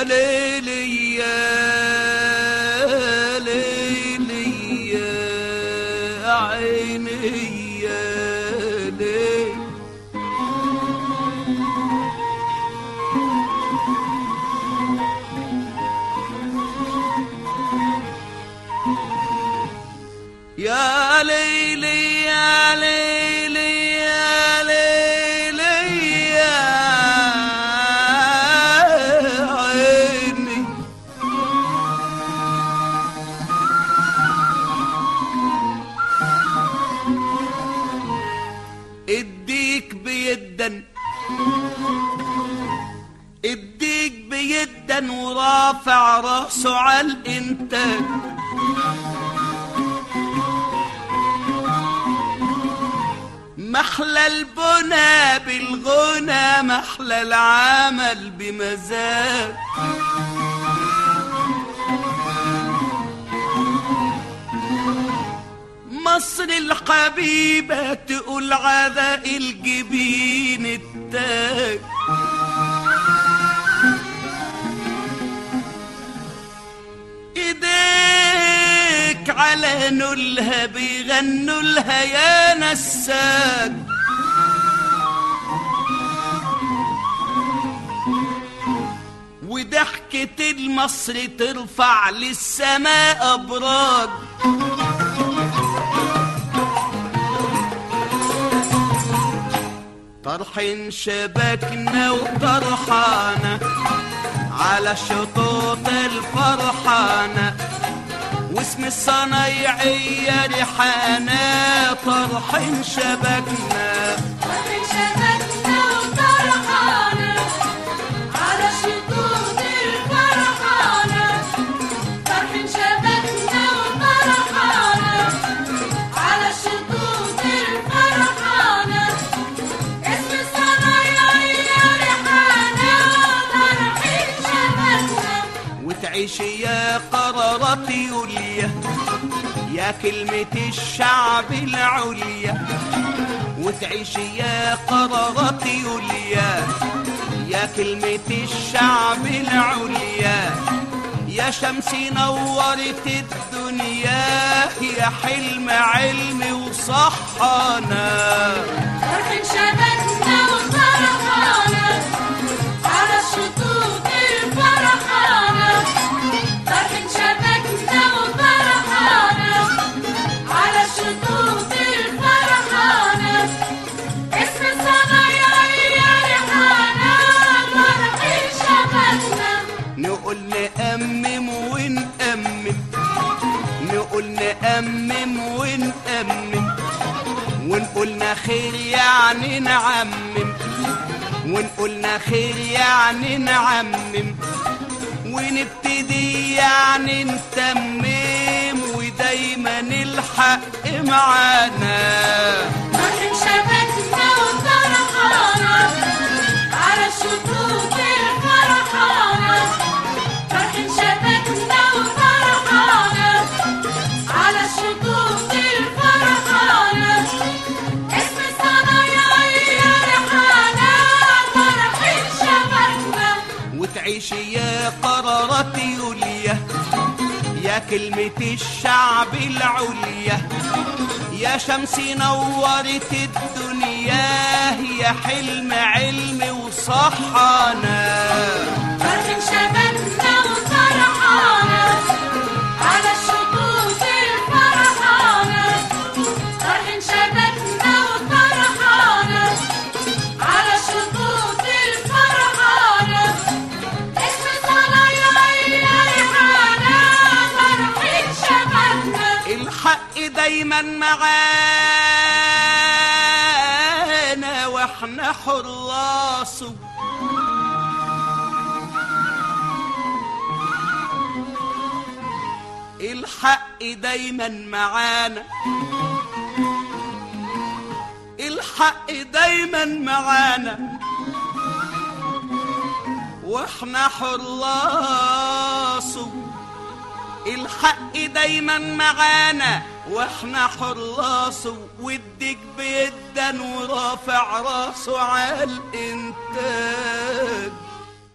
يا ليلي يا ليلي يا عيني يا ليل يا ليلي يا ليلي يا ليلي يا عيني اديك بيدا اديك بيدا ورافع راسه على الانتاج محلى البنى بالغنى محلى العمل بمزاج مصر الحبيبة تقول عذاء الجبين التاج ايديك على نولها بيغنوا لها يا نساج وضحكة المصر ترفع للسماء أبراج طرحين شبكنا وطرحانة على شطوط الفرحانة واسم الصنايعية ريحانة طرحين شبكنا طرحين شبكنا وطرحانة على شطوط الفرحانة طرحين شبكنا وطرحانة على شطوط الفرحانة اسم الصنايعية ريحانة طرحين شبكنا وتعيش يا قرارات يوليا يا كلمة الشعب العليا وتعيش يا قرارات يوليا يا كلمة الشعب العليا يا شمس نورت الدنيا يا حلم علمي وصحانا طرحين شبكنا وطرحانة على شطوط الفرحانة طرحين شبكنا وطرحانة على شطوط الفرحانة اسم الصنايعية ريحانة طرحين شبكنا نقول نأمم ونأمم نقول نأمم ونأمم ونقولنا خير يعني نعمم ونقولنا خير يعني نعمم ونبتدي يعني نتمم ودايما الحق معانا طرحين شبكنا وطرحانة على شطوط الفرحانة طرحين شبكنا وطرحانة على شطوط الفرحانة اسم الصنايعية ريحانة طرحين شبكنا وتعيش يا قرارات يوليا يا كلمة الشعب العليا يا شمس نورت الدنيا يا حلم علمي وصحانا طرحين شبكنا وطرحانة على الشطوط الفرحانة طرحين شبكنا وطرحانة على الشطوط الفرحانة اسم صنايعية ريحانة طرحين شبكنا الحق دايما معانا واحنا حراسه الحق دايما معانا الحق دايما معانا واحنا حراسه الحق دايما معانا واحنا حراسه والديك بيدن ورافع راسه على الانتاج